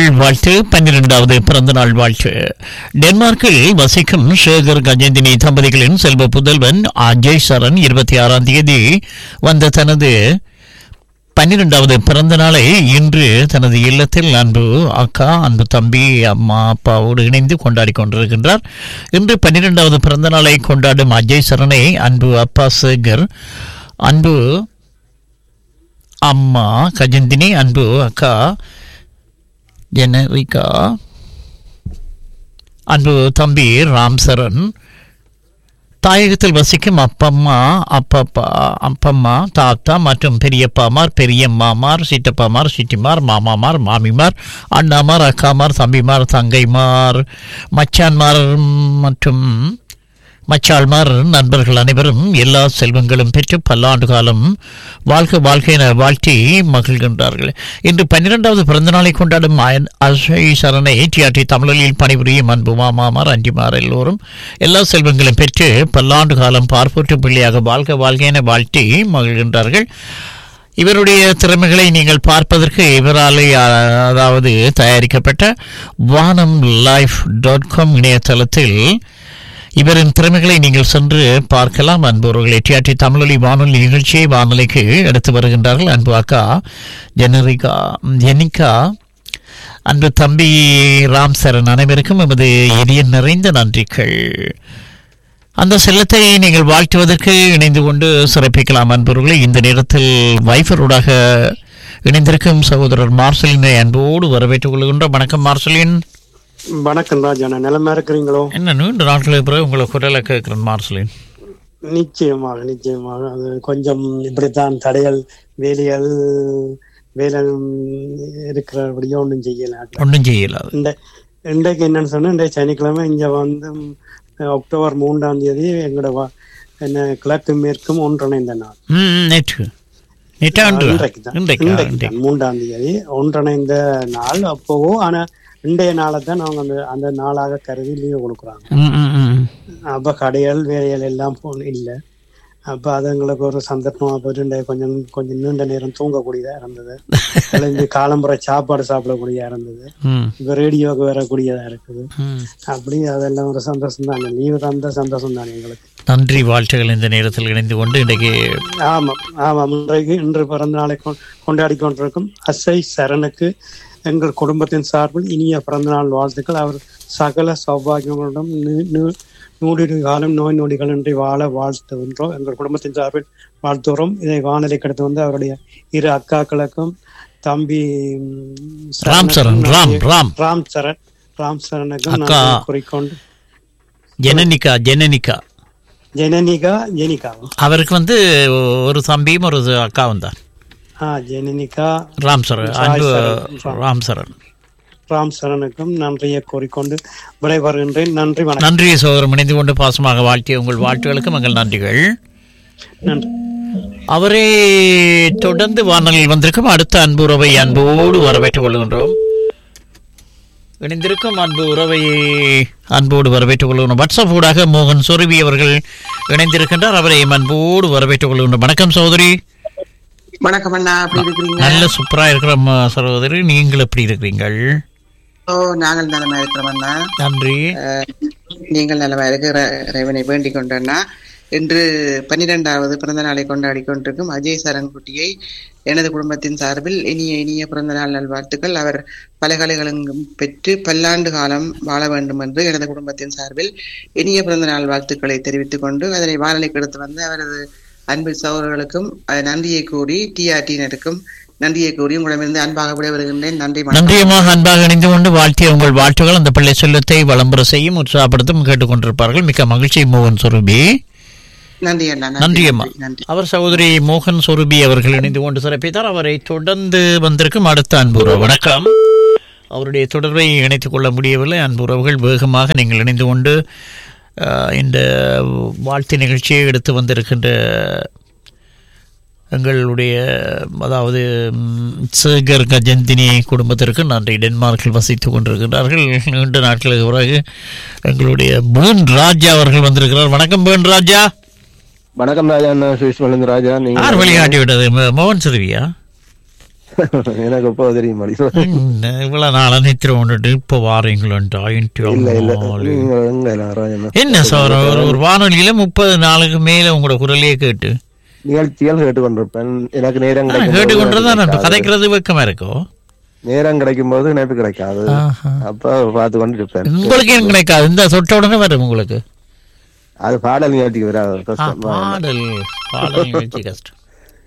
வாழ்த்து பன்னிரெண்டாவது பிறந்த நாள் வாழ்த்து டென்மார்க்கில் வசிக்கும் சேகர் கஜேந்தினி தம்பதிகளின் செல்வ புதல்வன் அஜய் சரண் இருபத்தி ஆறாம் தேதி வந்த தனது பன்னிரெண்டாவது பிறந்த நாளை இன்று தனது இல்லத்தில் அன்பு அக்கா அன்பு தம்பி அம்மா அப்பாவோடு இணைந்து கொண்டாடி கொண்டிருக்கின்றார் இன்று பன்னிரெண்டாவது பிறந்த நாளை கொண்டாடும் அஜய் சரணை அன்பு அப்பா சேகர் அன்பு அம்மா கஜந்தினி அன்பு அக்கா ஜெனரிகா அன்பு தம்பி ராம் சரண் தாயகத்தில் வசிக்கும் அப்பம்மா அப்பப்பா அப்பம்மா தாத்தா மற்றும் பெரியப்பாமார் பெரியம்மாமார் சித்தப்பாமார் சித்திமார் மாமாமார் மாமிமார் அண்ணாமார் அக்காமார் தம்பிமார் தங்கைமார் மச்சான்மார் மற்றும் மச்சாள்மார் நண்பர்கள் அனைவரும் எல்லா செல்வங்களும் பெற்று பல்லாண்டு காலம் வாழ்க வாழ்க என வாழ்த்தி மகிழ்கின்றார்கள் இன்று பன்னிரெண்டாவது பிறந்த நாளை கொண்டாடும் அயன் அசை சரணை டிஆர்டி தமிழில் பணிபுரியும் அன்பு மாமாமார் அண்டிமார் எல்லோரும் எல்லா செல்வங்களும் பெற்று பல்லாண்டு காலம் பார்ப்போற்று பிள்ளையாக வாழ்க வாழ்க என வாழ்த்தி மகிழ்கின்றார்கள் இவருடைய திறமைகளை நீங்கள் பார்ப்பதற்கு இவராலே அதாவது தயாரிக்கப்பட்ட வானம் லைஃப் டாட் காம் இணையதளத்தில் இவரின் திறமைகளை நீங்கள் சென்று பார்க்கலாம் அன்புறவர்களை டிஆர்டி தமிழொலி வானொலி நிகழ்ச்சியை வானொலிக்கு எடுத்து வருகின்றார்கள் அன்பு அக்கா ஜெனரிகா ஜெனிகா அன்பு தம்பி ராம் சரண் அனைவருக்கும் எமது இதய நிறைந்த நன்றிகள் அந்த செல்லத்தை நீங்கள் வாழ்த்துவதற்கு இணைந்து கொண்டு சிறப்பிக்கலாம் அன்புறவர்களை இந்த நேரத்தில் வைஃபரோடாக இணைந்திருக்கும் சகோதரர் மார்சலினை அன்போடு வரவேற்றுக் கொள்கின்றோம் வணக்கம் மார்சலின் வணக்கம் ராஜா நான் நிலைமை இருக்கிறீங்களோ என்ன நீண்ட நாட்களுக்கு பிறகு உங்களை குரலை கேட்கிறேன் மார்சலின் நிச்சயமாக நிச்சயமாக அது கொஞ்சம் இப்படித்தான் தடைகள் வேலைகள் வேலை இருக்கிறபடியும் ஒன்றும் செய்யல ஒன்றும் செய்யலாது இந்த இன்றைக்கு என்னன்னு சொன்னா இன்றைக்கு சனிக்கிழமை இங்க வந்து ம், அக்டோபர் மூன்றாம் தேதி எங்களோட வா- என்ன கிழக்கு மேற்கும் ஒன்றிணைந்த நாள் ம் நேற்று நேற்றா அன்று இன்றைக்கு தான் இன்றைக்கு இன்றைக்கு தான் மூன்றாம் தேதி ஒன்றிணைந்த நாள் அப்போவோ ஆனா இன்றைய நாளை தான் அவங்க அந்த அந்த நாளாக கருதி லீவு கொடுக்குறாங்க ம், ம், ம். அப்ப கடைகள் வேலைகள் எல்லாம் போ இல்லை அப்ப அது எங்களுக்கு ஒரு சந்தர்ப்பமா போயிட்டு இன்றைய கொஞ்சம் கொஞ்சம் நீண்ட நேரம் தூங்கக்கூடியதா இருந்தது எழுந்து காலம்புற சாப்பாடு சாப்பிடக்கூடியதா இருந்தது ம், இப்ப ரேடியோவுக்கு வரக்கூடியதா இருக்குது ம். அப்படி அதெல்லாம் ஒரு சந்தோஷம் தானே லீவு தந்த சந்தோஷம் தானே எங்களுக்கு நன்றி வாழ்த்துகள் இந்த நேரத்தில் இணைந்து கொண்டு இன்றைக்கு ஆமாம் ஆமாம் இன்றைக்கு இன்று பிறந்த நாளை கொ- கொண்டாடி கொண்டிருக்கும் அசை சரணுக்கு எங்கள் குடும்பத்தின் சார்பில் இனிய பிறந்தநாள் வாழ்த்துக்கள் அவர் சகல சௌபாகியங்களுடன் நீ- நீ- நூறு காலம் நோய் நொடிகளின்றி வாழ வாழ்த்துகின்றோம் எங்கள் குடும்பத்தின் சார்பில் வாழ்த்துகிறோம் இதை வானொலி கிடைத்து வந்து அவருடைய இரு அக்காக்களுக்கும் தம்பி ம், ராம் சரண் ராம் ராம் ராம் சரண் ராம் சரணுக்கும் அக்கா. நான் குறிக்கொண்டு ஜெனனிகா ஜெனனிகா ஜெனனிகா ஜெனிகாவா அவருக்கு வந்து ஒரு தம்பியும் ஒரு அக்காவும் தான் ஆ ஜெனனிகா ராம் சரண் அன்பு ராம் சரண் ராம் சரணுக்கும் நன்றியை கூறிக்கொண்டு விடைபெறுகின்றேன் நன்றி வணக்கம் நன்றி சோதரம் இணைந்து கொண்டு பாசமாக வாழ்த்திய உங்கள் வாழ்த்துகளுக்கு எங்கள் நன்றிகள் நன்றி அவரே தொடர்ந்து வானலில் வந்திருக்கும் அடுத்த அன்பு உறவை அன்போடு வரவேற்றுக் கொள்கின்றோம் இணைந்திருக்கும் அன்பு உறவை அன்போடு வரவேற்றுக் கொள்கின்றோம் வாட்ஸ்அப் ஊடாக மோகன் சொருவி அவர்கள் இணைந்திருக்கின்றார் அவரை அன்போடு வரவேற்றுக் கொள்கின்றோம் வணக்கம் சகோதரி வணக்கம் அண்ணா எப்படி இருக்கிறீங்க நல்ல சூப்பரா இருக்கிற அம்மா சகோதரி நீங்கள் எப்படி இருக்கிறீங்கள் ஓ நாங்கள் நலமா இருக்கிறோம் அண்ணா நன்றி அஹ், நீங்கள் நலமா இருக்கிற இறைவனை வேண்டிக் கொண்டண்ணா இன்று பன்னிரெண்டாவது பிறந்த நாளை கொண்டாடி கொண்டிருக்கும் அஜய் சரண் குட்டியை எனது குடும்பத்தின் சார்பில் இனிய இனிய பிறந்த நாள் நல்வாழ்த்துக்கள் அவர் பலகலைகளும் பெற்று பல்லாண்டு காலம் வாழ வேண்டும் என்று எனது குடும்பத்தின் சார்பில் இனிய பிறந்த நாள் வாழ்த்துக்களை தெரிவித்துக் கொண்டு அதனை வானொலிக்கு எடுத்து வந்து அவரது அன்பு சகோதரர்களுக்கும் அஹ், நன்றியை கூறி டிஆர்டியினருக்கும் நன்றியை கூறி உங்களிடமிருந்து அன்பாக விடைபெறுகின்றேன் நன்றி வணக்கம். நன்றியமாக அன்பாக இணைந்து கொண்டு வாழ்த்திய உங்கள் வாழ்த்துகள் அந்த பிள்ளை செல்லத்தை வளம்புற செய்யும் உற்சாகப்படுத்தும் கேட்டுக்கொண்டிருப்பார்கள் மிக்க மகிழ்ச்சி மோகன் சொருபி நன்றி அண்ணா நன்றி அம்மா நன்றி அவர் சகோதரி மோகன் சொருபி அவர்கள் இணைந்து கொண்டு சிறப்பித்தார் அவரை தொடர்ந்து வந்திருக்கும் அடுத்த அன்புறவு வணக்கம் அவருடைய தொடர்பை இணைத்துக் கொள்ள முடியவில்லை அன்புறவுகள் வேகமாக நீங்கள் இணைந்து கொண்டு அஹ், இந்த வாழ்த்து நிகழ்ச்சியை எடுத்து வந்திருக்கின்ற எங்களுடைய அதாவது ம், சேகர் கஜந்தினி குடும்பத்திற்கு நன்றி டென்மார்க்கில் வசித்துக் கொண்டிருக்கிறார்கள் நீண்ட நாட்களுக்கு பிறகு எங்களுடைய பேன் ராஜா அவர்கள் வந்திருக்கிறார் வணக்கம் பேன் ராஜா வணக்கம் ராஜா நான் சுவிஸ் மலந்து ராஜா நீங்க யார் வழிகாட்டி விட்டது மோ- மோகன் சிறுவியா எனக்கு இப்போ தெரியும் மாடி என்ன இவ்வளவு நாளா நித்திர கொண்டுட்டு இப்ப வாரீங்களா இல்ல இல்ல நீங்க எங்க எல்லாம் ராஜண்ணா என்ன சார் ஒரு ஒரு வானொலியில முப்பது நாளுக்கு மேல உங்களோட குரலையே கேட்டு நிகழ்ச்சிகள் கேட்டுக்கொண்டிருப்பேன் எனக்கு நேரம் கிடைக்கும் கேட்டு போது கொண்டுதான் எனக்கு கிடைக்காது. கதைக்கிறது வெக்கமா இருக்கோ நேரம் கிடைக்கும் போது நினைப்பு கிடைக்காது ஆஹா. அப்ப பார்த்து கொண்டு இருப்பேன் உங்களுக்கு ஏன் கிடைக்காது இந்த சொட்ட உடனே வரும் உங்களுக்கு அது பாடல் நிகழ்ச்சிக்கு வராது ஆ, கஷ்டம் பாடல் பாடல் நிகழ்ச்சி கஷ்டம்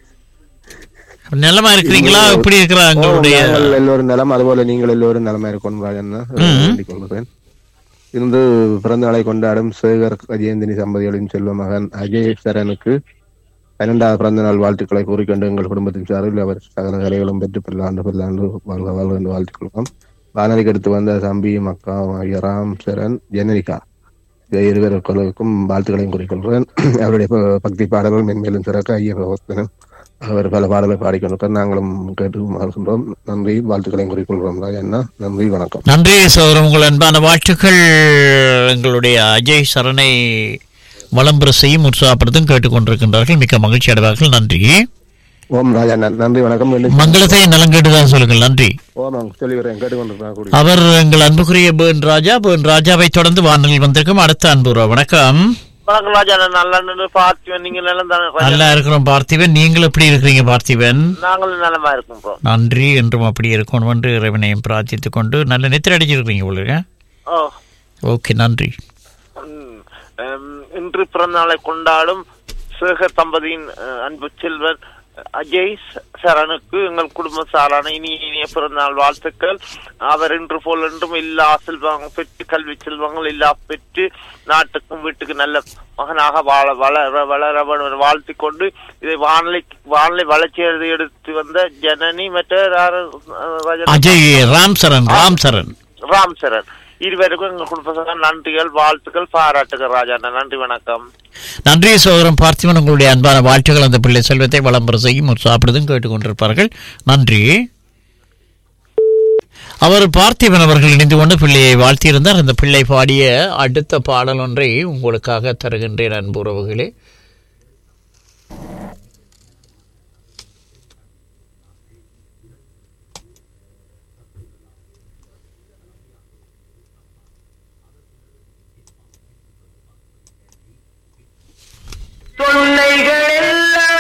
நிலமா இருக்கிறீங்களா எப்படி இருக்கிறா ஓ, உங்களுடைய நாங்கள் எல்லோரும் நலம் அதுபோல நீங்கள் எல்லோரும் நலமா இருக்கணும் ராஜண்ணா வேண்டிக் கொள்கிறேன் இருந்து பிறந்த நாளை கொண்டாடும் சேகர் அஜயந்தினி தம்பதிகளின் செல்வ மகன் அஜய் சரனுக்கு பன்னெண்டாவது பிறந்த நாள் வாழ்த்துக்களை கூறிக்கொண்டு எங்கள் குடும்பத்தின் சார்பில் அவர் சகல கலைகளும் பெற்று பல்லாண்டு பல்லாண்டு வாழ்க வாழ்க என்று வாழ்த்துக் கொள்வோம் வானொலிக்கு எடுத்து வந்த தம்பி மக்கா ராம் சரண் ஜெனரிகா இந்த இருவருக்கும் வாழ்த்துக்களையும் கூறிக்கொள்கிறேன் அவருடைய ப- பக்தி பாடல்கள் மென்மேலும் சிறக்க ஐயப்பன் அவர் பல பாடலை பாடிக்கொண்டிருக்கிறார் நாங்களும் கேட்டு மகிழ்கின்றோம் நன்றி வாழ்த்துக்களையும் கூறிக்கொள்கிறோம் ராஜண்ணா நன்றி வணக்கம் நன்றி சோதரம் உங்கள் அன்பான வாழ்த்துக்கள் எங்களுடைய அஜய் சரணை வளம்புற செய்யும் உற்சாகப்படுத்தும் கேட்டுக்கொண்டிருக்கின்றார்கள் மிக்க மகிழ்ச்சி அடைவார்கள் நன்றி ஓம் ராஜண்ணா நன்றி வணக்கம் மீண்டும் மங்களத்தை நலம் கேட்டுதான் சொல்லுங்கள் நன்றி ஓம் சொல்லி வரேன் கேட்டுக்கொண்டிருக்கிறேன் கூடி அவர் எங்கள் அன்புக்குரிய பேன் ராஜா பேன் ராஜாவை தொடர்ந்து வானொலி வந்திருக்கும் அடுத்த அன்புறா வணக்கம் வணக்கம் ராஜா நான் நல்லா நின்று பார்த்துவேன் நீங்க நிலம் தானே ராஜா? நல்லா இருக்கிறோம் பார்த்திபன் நீங்கள் எப்படி இருக்கிறீங்க பார்த்திபன் நாங்களும் நலமா இருக்கோம் ப்ரோ நன்றி என்றும் அப்படி இருக்கணும் என்று இறைவனையும் பிரார்த்தித்துக் கொண்டு நல்ல நித்திர அடிச்சிருக்கீங்க உங்களுக்கு ஓ ஓகே நன்றி ம், ம், இன்று பிறந்த நாளை கொண்டாடும் சேகர் தம்பதியின் அஹ், அன்பு செல்வன் அஜய் ச- சரணுக்கு எங்கள் குடும்ப சாரான இனிய இனிய பிறந்தநாள் வாழ்த்துக்கள் அவர் இன்று போல் என்றும் எல்லா செல்வங்கள் பெற்று கல்வி செல்வங்கள் எல்லா பெற்று நாட்டுக்கும் வீட்டுக்கு நல்ல மகனாக வாழ வளர வளர வேண்டும் வாழ்த்திக் கொண்டு இதை வானிலை வானிலை வளர்ச்சி எழுதி எடுத்து வந்த ஜனனி மற்ற யாரு, அஹ், ராஜா- அஜய் ராம் சரண் ராம் சரண் ராம் சரண் இருவருக்கும் எங்கள் குடும்ப நன்றிகள் வாழ்த்துக்கள் பாராட்டுகள் ராஜா நன்றி வணக்கம் நன்றி சோதரம் பார்த்திபன் உங்களுடைய அன்பான வாழ்த்துக்கள் அந்த பிள்ளை செல்வத்தை வளம்பர செய்யும் ஒரு சாப்பிடுதும் கேட்டுக்கொண்டிருப்பார்கள் நன்றி அவர் பார்த்திபன் அவர்கள் இணைந்து கொண்டு பிள்ளையை வாழ்த்தியிருந்தார் அந்த பிள்ளை பாடிய அடுத்த பாடல் ஒன்றை உங்களுக்காக தருகின்றேன் அன்பு உறவுகளே